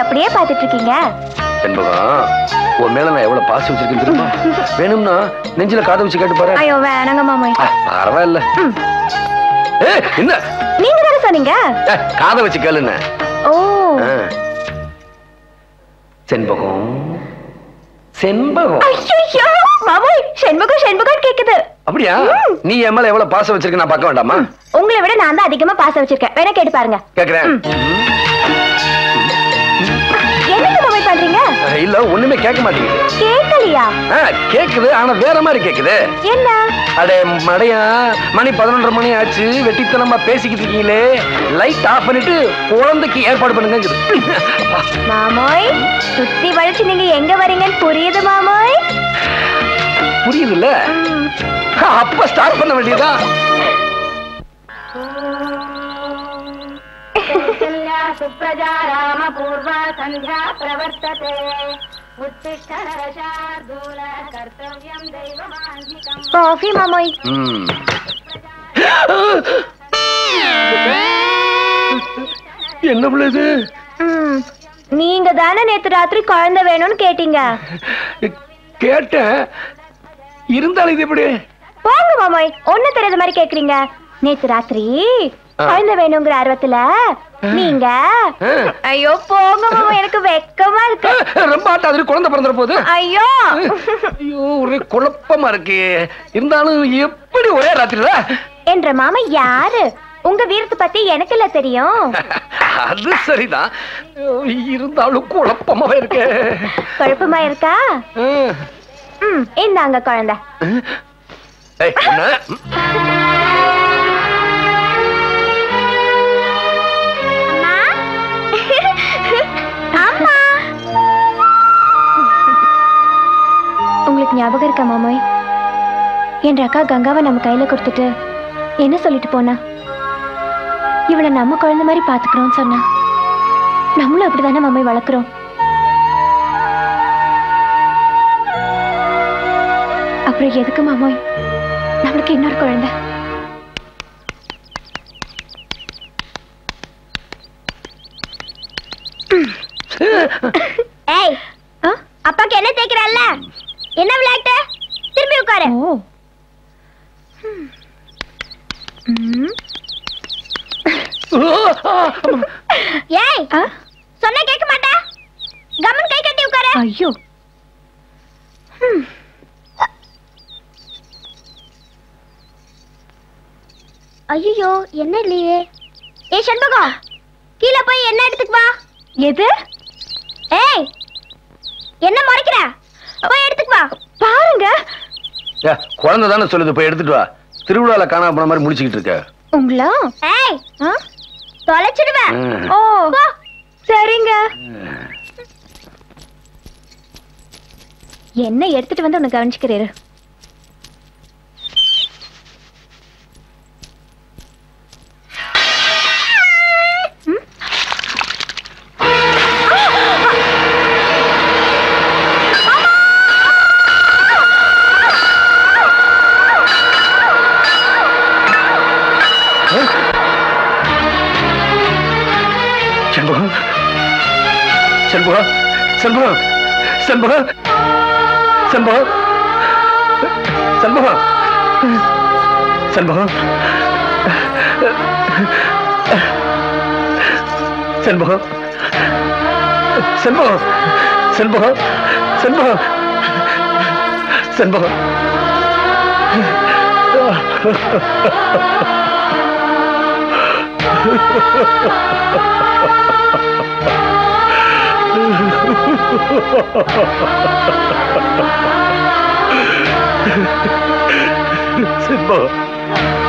அப்படியே பாத்துட்டு இருக்கீங்க செண்பகம் உன் மேல நான் எவ்வளவு பாசம் வச்சிருக்கேன் தெரியுமா வேணும்னா நெஞ்சில காதை வச்சு கேட்டு பாரு ஐயோ வேணாங்க மாமோய் ஆ, பரவாயில்ல ஏ என்ன நீங்க தானே சொன்னீங்க ஏ, காதை வச்சு கேளுன்னு ஓ ஆ. செண்பகம் செண்பகம் ஐயோ மாமோய் செண்பகம் செண்பகம் கேக்குது அப்படியா நீ என் மேல எவ்வளவு பாசம் வச்சிருக்க நான் பார்க்க வேண்டாமா உங்களை விட நான் தான் அதிகமா பாசம் வச்சிருக்கேன் வேணா கேட்டு பாருங்க கேக்குறேன் என்னங்க மாமோய் பண்றீங்க இல்ல ஒண்ணுமே கேட்க மாட்டேங்குது கேட்கலையா ஆ, கேக்குது ஆனா வேற மாதிரி கேக்குது என்ன அடே மடையா மணி பதினொன்றரை மணி ஆச்சு வெட்டித்தனமா பேசிக்கிட்டு இருக்கீங்களே லைட் ஆஃப் பண்ணிட்டு குழந்தைக்கு ஏற்பாடு பண்ணுங்க மாமோய் சுத்தி வளைச்சு நீங்க எங்க வரீங்கன்னு புரியுது மாமோய் புரியுதுல்ல அப்ப ஸ்டார்ட் பண்ண வேண்டியதா सुप्रजा रामपूर्वा सन्ध्या प्रवर्तते उत्तिष्ठ नरशार्दूल कर्तव्यम् दैवमान्धिकम् காஃபி மாமோய் ம். என்ன பிள்ளை இது ம், நீங்க தானே நேத்து ராத்திரி குழந்தை வேணும்னு கேட்டீங்க கேட்டேன் இருந்தாலும் இது எப்படி போங்க மாமோய் ஒண்ணு தெரியாத மாதிரி கேக்குறீங்க நேத்து ராத்திரி ஆ. குழந்தை வேணுங்கிற ஆர்வத்துல நீங்க ஆ. ஐயோ போங்க மாமா எனக்கு வெக்கமா இருக்கு ரொம்ப ஆட்டாது குழந்தை பிறந்துற போது ஐயோ ஐயோ ஒரே குழப்பமா இருக்கு இருந்தாலும் எப்படி ஒரே ராத்திரில என்ற மாமா யாரு உங்க வீரத்தை பத்தி எனக்கு இல்ல தெரியும் அது சரிதான் இருந்தாலும் குழப்பமாவே இருக்கு குழப்பமா இருக்கா ம் இந்தாங்க குழந்தை ஏய், என்ன? அம்மா உங்களுக்கு ஞாபகம் இருக்கா மாமோய் என்ற அக்கா கங்காவை நம்ம கையில கொடுத்துட்டு என்ன சொல்லிட்டு போனா இவளை நம்ம குழந்தை மாதிரி பாத்துக்கிறோம்னு சொன்னா நம்மளும் அப்படிதானே மாமோய் வளர்க்குறோம் அப்புறம் எதுக்கு மாமோய் நம்மளுக்கு இன்னொரு குழந்தை ஏய் அப்பாக்கு என்ன தேய்க்கிறல்ல என்ன விளையாட்டு திரும்பி உட்காரு ஓ ம் ஏய் ஆ சொன்னா கேட்க மாட்டா கம்மன் கை கட்டி உட்காரு ஐயோ ஐயோ என்ன இல்லையே ஏ சண்முகம் கீழே போய் என்ன எடுத்துக்கு வா எது ஏய் என்ன மறைக்கிற போய் எடுத்துக்கு வா பாருங்க ஏ, குழந்தை தானே சொல்லுது போய் எடுத்துட்டு வா திருவிழால காணாம போன மாதிரி முடிச்சுக்கிட்டு இருக்க உங்களா ஏய் ஆ? தொலைச்சிடுவேன் ம். ஓ சரிங்க என்ன எடுத்துட்டு வந்து உன்னை கவனிச்சுக்கிறாரு செண்பகம் செண்பகம் செண்பகம் செண்பகம் செண்பகம் செண்பகம் செண்பகம் செண்பகம் செண்பகம் செண்பகம் செண்பகம் செண்பகம் செண்பகம்